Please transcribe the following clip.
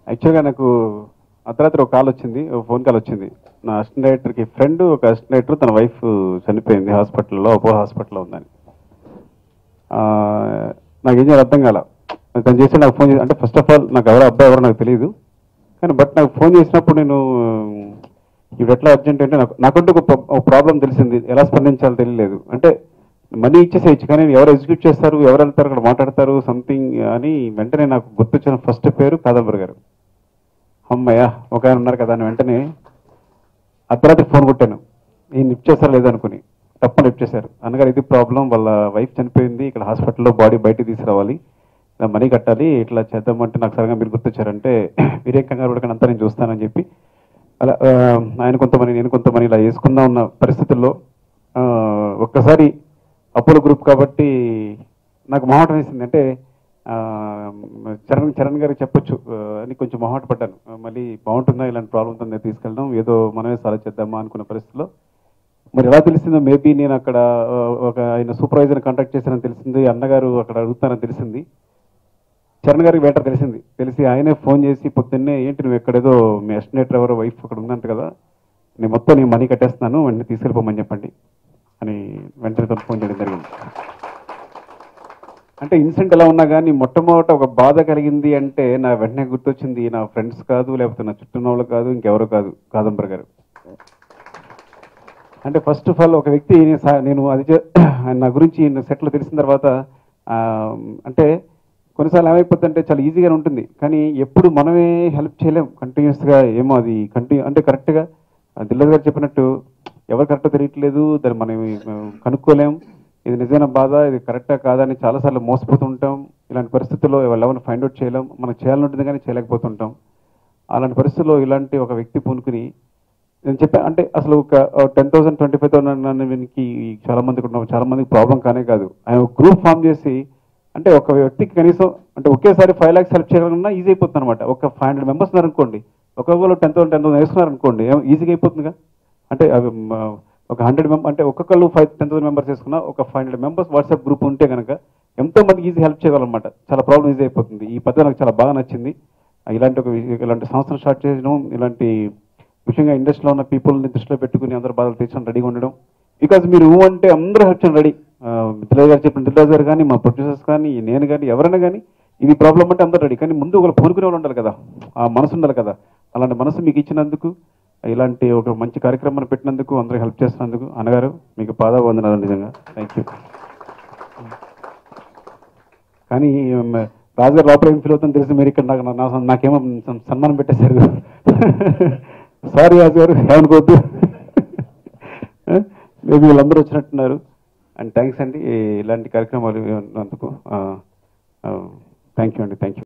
యాక్చువల్గా నాకు అర్ధరాత్రి ఒక కాల్ వచ్చింది ఒక ఫోన్ కాల్ వచ్చింది నా అసిస్టెంట్ డైరెక్టర్కి ఫ్రెండ్ ఒక అసిస్టెంట్ డైరెక్టర్ తన వైఫ్ చనిపోయింది హాస్పిటల్లో అపో హాస్పిటల్లో ఉందని ఆ, నాకు ఏం చేయాలి అర్థం కాల తను చేసి నాకు ఫోన్ చేసి అంటే ఫస్ట్ ఆఫ్ ఆల్ నాకు ఎవరో అబ్బాయి ఎవరో నాకు తెలియదు కానీ బట్ నాకు ఫోన్ చేసినప్పుడు నేను ఇప్పుడు ఎట్లా అర్జెంట్ అంటే నాకు నాకంటూ ఒక ప్ర- ఒక ప్రాబ్లం తెలిసింది ఎలా స్పందించాలో తెలియలేదు అంటే మనీ ఇచ్చేసేయచ్చు కానీ ఎవరు ఎగ్జిక్యూట్ చేస్తారు ఎవరు వెళ్తారు అక్కడ మాట్లాడతారు సంథింగ్ అని వెంటనే నాకు గుర్తొచ్చిన ఫస్ట్ పేరు కాదంబరి గారు అమ్మయ్య ఒక ఆయన ఉన్నారు కదా అని వెంటనే అర్ధరాత్రి ఫోన్ కొట్టాను ఈయన లిఫ్ట్ చేస్తారా లేదనుకుని తప్ప లిఫ్ట్ చేశారు అన్నగారు ఇది ప్రాబ్లం వాళ్ళ వైఫ్ చనిపోయింది ఇక్కడ హాస్పిటల్లో బాడీ బయటికి తీసుకురావాలి ఇలా మనీ కట్టాలి ఇట్లా చేద్దామంటే నాకు సడన్గా మీరు గుర్తొచ్చారంటే మీరే కంగారు పడకండి అంతా నేను చూస్తానని చెప్పి అలా ఆ, ఆయన కొంతమంది నేను కొంతమంది ఇలా వేసుకుందాం ఉన్న పరిస్థితుల్లో ఆ, ఒక్కసారి అపోలో గ్రూప్ కాబట్టి నాకు మొహమాటం వేసింది అంటే ఆ, చరణ్ చరణ్ గారికి చెప్పొచ్చు ఆ, అని కొంచెం మొహమాట పడ్డాను ఆ, మళ్ళీ బాగుంటుందా ఇలాంటి ప్రాబ్లమ్స్ ఉందా తీసుకెళ్ళడం ఏదో మనమే సాల్వ్ చేద్దామా అనుకున్న పరిస్థితిలో మరి ఎలా తెలిసిందో మేబీ నేను అక్కడ ఆ, ఒక ఆయన సూపర్వైజర్ కాంటాక్ట్ చేశానని తెలిసింది అన్నగారు అక్కడ అడుగుతానని తెలిసింది చరణ్ గారికి బెటర్ తెలిసింది తెలిసి ఆయనే ఫోన్ చేసి పొద్దున్నే ఏంటి నువ్వు ఎక్కడేదో మీ అసిస్టెంట్ ఎవరో వైఫ్ అక్కడ ఉందంట కదా నేను మొత్తం నేను మనీ కట్టేస్తున్నాను వెంటనే తీసుకెళ్ళిపోమని చెప్పండి అని వెంటనే తను ఫోన్ చేయడం జరిగింది అంటే ఇన్సిడెంట్ ఎలా ఉన్నా కానీ మొట్టమొదట ఒక బాధ కలిగింది అంటే నా వెంటనే గుర్తొచ్చింది నా ఫ్రెండ్స్ కాదు లేకపోతే నా చుట్టూ ఉన్న వాళ్ళు కాదు ఇంకెవరు కాదు కాదంబర్ గారు అంటే ఫస్ట్ ఆఫ్ ఆల్ ఒక వ్యక్తి నేను సా- నేను అది చే- ఆయన నా గురించి సెట్లో తెలిసిన తర్వాత ఆ, అంటే కొన్నిసార్లు ఏమైపోతుందంటే చాలా ఈజీగానే ఉంటుంది కానీ ఎప్పుడు మనమే హెల్ప్ చేయలేం కంటిన్యూస్గా ఏమో అది కంటిన్యూ అంటే కరెక్ట్గా దిల్లర్ గారు చెప్పినట్టు ఎవరు కరెక్టో తెలియట్లేదు దాన్ని మనం ఆ, కనుక్కోలేం ఇది నిజమైన బాధ ఇది కరెక్టా కాదా అని చాలాసార్లు మోసపోతుంటాం ఇలాంటి పరిస్థితుల్లో ఎవరిని ఫైండ్ అవుట్ చేయలేం మనకు చేయాలనుంటుంది కానీ చేయలేకపోతుంటాం అలాంటి పరిస్థితుల్లో ఇలాంటి ఒక వ్యక్తి పూనుకుని నేను చెప్పా అంటే అసలు ఒక ten thousand twenty five thousand చాలా మందికి ఉన్నాం చాలా మందికి ప్రాబ్లం కానే కాదు ఆయన ఒక గ్రూప్ ఫామ్ చేసి అంటే ఒక వ్యక్తికి కనీసం అంటే ఒకేసారి ఫైవ్ ల్యాక్స్ హెల్ప్ చేయగలన్నా ఈజీ అయిపోతుంది అనమాట ఒక ఫైవ్ హండ్రెడ్ మెంబర్స్ ఉన్నారు అనుకోండి ఒక్కొక్కరు టెన్ థౌసండ్ టెన్ థౌసండ్ వేసుకున్నారు అనుకోండి ఏం ఈజీగా అయిపోతుందిగా అంటే అవి మ, ఒక హండ్రెడ్ మెంబర్ అంటే ఒక్కొక్కరు ఫైవ్ టెన్ థౌసండ్ మెంబర్స్ వేసుకున్నా ఒక five hundred members WhatsApp group ఉంటే కనుక ఎంతో మందికి ఈజీ హెల్ప్ చేయగలన్నమాట చాలా ప్రాబ్లం ఈజీ అయిపోతుంది ఈ పద్ధతి నాకు చాలా బాగా నచ్చింది ఇలాంటి ఒక వి- ఇలాంటి సంస్థను స్టార్ట్ చేయడం ఇలాంటి ముఖ్యంగా ఇండస్ట్రీలో ఉన్న పీపుల్ని దృష్టిలో పెట్టుకుని అందరు బాధలు తీర్చడం రెడీగా ఉండడం బికాజ్ మీరు ఊ అంటే అందరూ హెల్ప్ చేయడం రెడీ మిత్రులు గారు చెప్పిన దిల్రాజు గారు కానీ మా ప్రొడ్యూసర్స్ కానీ నేను కానీ ఎవరైనా కానీ ఇది ప్రాబ్లం అంటే అందరూ రెడీ కానీ ముందు ఒకరు పూనుకునే వాళ్ళు ఉండాలి కదా ఆ మనసు ఉండాలి కదా అలాంటి మనసు మీకు ఇచ్చినందుకు ఇలాంటి ఒక మంచి కార్యక్రమాన్ని పెట్టినందుకు అందరూ హెల్ప్ చేస్తున్నందుకు అన్నగారు మీకు పాద వందనాలు నిజంగా థ్యాంక్ యూ కానీ మ, రాజుగారు లోపల ఏం ఫీల్ అవుతుందో తెలిసి మీరు ఇక్కడ నాకు నా- నాకేమో సన్- సన్మానం పెట్టేశారు సారీ రాజుగారు ఏమనుకోవద్దు మేబీ వీళ్ళందరూ వచ్చినట్టున్నారు అండ్ థ్యాంక్స్ అండి ఇలాంటి కార్యక్రమాలు అందుకు థ్యాంక్ యూ అండి థ్యాంక్ యూ